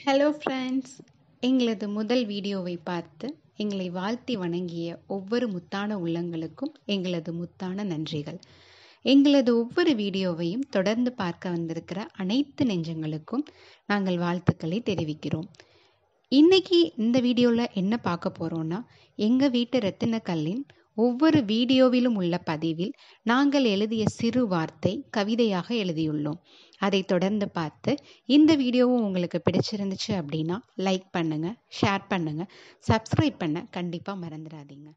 hello friends எங்களது முதல் வீடியோவை பார்த்து எங்களை வாழ்த்தி வணங்கிய ஒவ்வொரு முத்தான உள்ளங்களுக்கும் எங்களது முத்தான நன்றிகள் எங்களது ஒவ்வொரு வீடியோவையும் தொடர்ந்து பார்க்க வந்திருக்கிற அனைத்து நெஞ்சங்களுக்கும் நாங்கள் வாழ்த்துக்களை தெரிவிக்கிறோம் இன்னைக்கு இந்த வீடியோவில் என்ன பார்க்க போகிறோன்னா எங்கள் வீட்டு ரத்தினக்கல்லின் ஒவ்வொரு வீடியோவிலும் உள்ள பதிவில் நாங்கள் எழுதிய சிறு வார்த்தை கவிதையாக எழுதியுள்ளோம் அதை தொடர்ந்து பார்த்து இந்த வீடியோவும் உங்களுக்கு பிடிச்சிருந்துச்சு அப்படின்னா லைக் பண்ணுங்க ஷேர் பண்ணுங்க சப்ஸ்கிரைப் பண்ண கண்டிப்பாக மறந்துடாதீங்க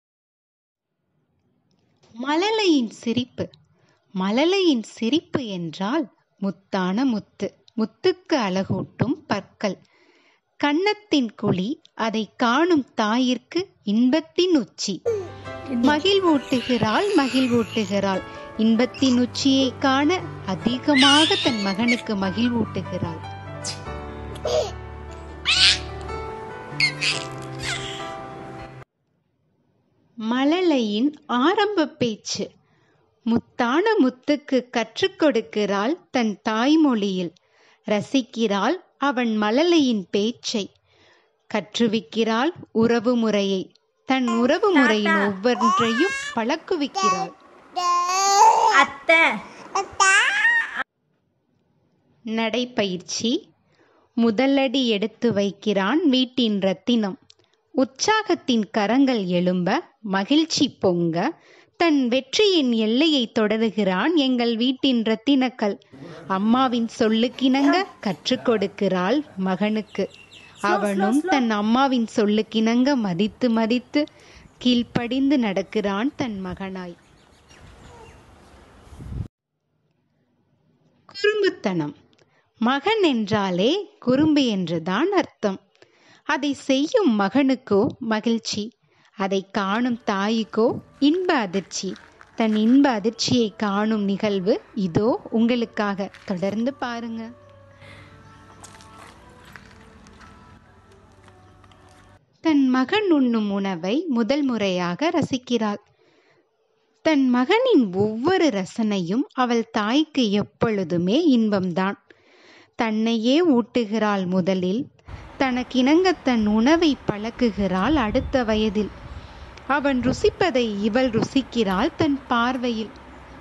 மழலையின் சிரிப்பு மழலையின் சிரிப்பு என்றால் முத்தான முத்து முத்துக்கு அழகூட்டும் பற்கள் கன்னத்தின் குழி அதை காணும் தாயிற்கு இன்பத்தின் உச்சி மகிழ்வூட்டுகிறாள் மகிழ்வூட்டுகிறாள் இன்பத்தின் உச்சியை காண அதிகமாக தன் மகனுக்கு மகிழ்வூட்டுகிறாள் மழலையின் ஆரம்ப பேச்சு முத்தான முத்துக்கு கற்றுக் கொடுக்கிறாள் தன் தாய்மொழியில் ரசிக்கிறாள் அவன் மழலையின் பேச்சை கற்றுவிக்கிறாள் உறவு முறையை தன் உறவு முறையின் ஒவ்வொன்றையும் பழக்குவிக்கிறாள் அத்தை நடைப்பயிற்சி முதலடி எடுத்து வைக்கிறான் வீட்டின் ரத்தினம் உற்சாகத்தின் கரங்கள் எழும்ப மகிழ்ச்சி பொங்க தன் வெற்றியின் எல்லையை தொடருகிறான் எங்கள் வீட்டின் ரத்தினக்கல் அம்மாவின் சொல்லுக்கிணங்க கற்றுக் கொடுக்கிறாள் மகனுக்கு அவனும் தன் அம்மாவின் சொல்லுக்கிணங்க மதித்து மதித்து கீழ்ப்படிந்து நடக்கிறான் தன் மகனாய் குறும்புத்தனம் மகன் என்றாலே குறும்பு என்றுதான் அர்த்தம் அதை செய்யும் மகனுக்கோ மகிழ்ச்சி அதை காணும் தாய்க்கோ இன்ப அதிர்ச்சி தன் இன்ப அதிர்ச்சியை காணும் நிகழ்வு இதோ உங்களுக்காக தொடர்ந்து பாருங்க தன் மகன் உண்ணும் உணவை முதல் முறையாக ரசிக்கிறாள் தன் மகனின் ஒவ்வொரு ரசனையும் அவள் தாய்க்கு எப்பொழுதுமே இன்பம்தான் தன்னையே ஊட்டுகிறாள் முதலில் தனக்கிணங்க தன் உணவை பழக்குகிறாள் அடுத்த வயதில் அவன் ருசிப்பதை இவள் ருசிக்கிறாள் தன் பார்வையில்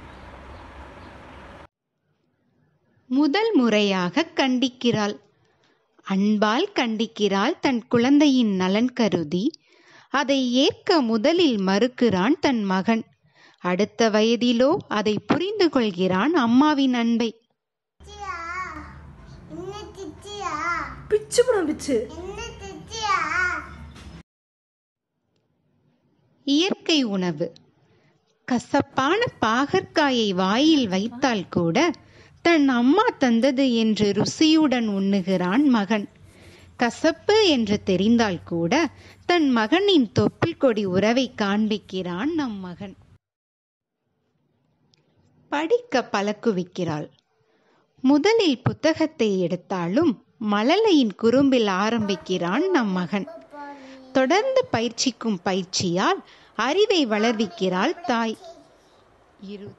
முதல் முறையாக கண்டிக்கிறாள் அன்பால் கண்டிக்கிறாள் தன் குழந்தையின் நலன் கருதி அதை ஏற்க முதலில் மறுக்கிறான் தன் மகன் அடுத்த வயதிலோ அதை புரிந்து கொள்கிறான் அம்மாவின் அன்பை பிச்சு படம் பிச்சு இயற்கை உணவு கசப்பான பாகற்காயை வாயில் வைத்தால் கூட தன் அம்மா தந்தது என்று ருசியுடன் உண்ணுகிறான் மகன் கசப்பு என்று தெரிந்தால் கூட தன் மகனின் தொப்புள் கொடி உறவை காண்பிக்கிறான் நம் மகன் படிக்க பழக்குவிக்கிறாள் முதலில் புத்தகத்தை எடுத்தாலும் மழலையின் குறும்பில் ஆரம்பிக்கிறான் நம் மகன் தொடர்ந்து பயிற்சிக்கும் பயிற்சியால் அறிவை வளர்விக்கிறாள் தாய் இரு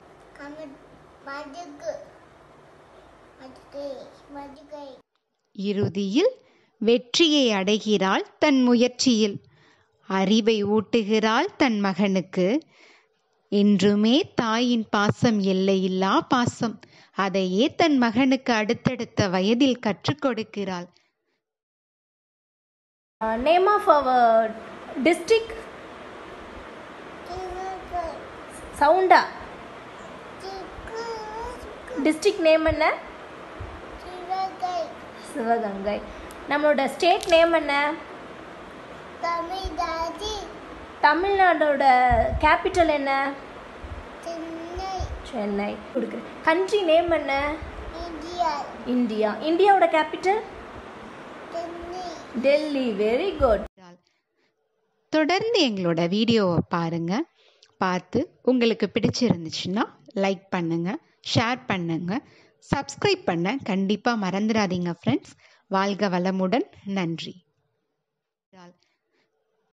இறுதியில் வெற்றியை அடைகிறாள் தன் முயற்சியில் அறிவை ஊட்டுகிறாள் தன் மகனுக்கு என்றுமே தாயின் பாசம் எல்லையில்லா பாசம் அதையே தன் மகனுக்கு அடுத்தடுத்த வயதில் கற்றுக் கொடுக்கிறாள் நேம் ஆஃப் அவர் டிஸ்ட்ரிக்ட் சவுண்டா டிஸ்ட்ரிக்ட் நேம் என்ன சிவகங்கை நம்மளோட ஸ்டேட் நேம் என்ன தமிழ்நாடோட கேபிட்டல் என்ன சென்னை கொடுக்குறேன் கண்ட்ரி நேம் என்ன இந்தியா இந்தியாவோட கேபிட்டல் டெல்லி வெரி குட் தொடர்ந்து எங்களோட வீடியோவை பாருங்க பார்த்து உங்களுக்கு பிடிச்சிருந்துச்சுன்னா லைக் பண்ணுங்க ஷேர் பண்ணுங்க சப்ஸ்கிரைப் பண்ண கண்டிப்பாக மறந்துடாதீங்க ஃப்ரெண்ட்ஸ் வாழ்க வளமுடன் நன்றி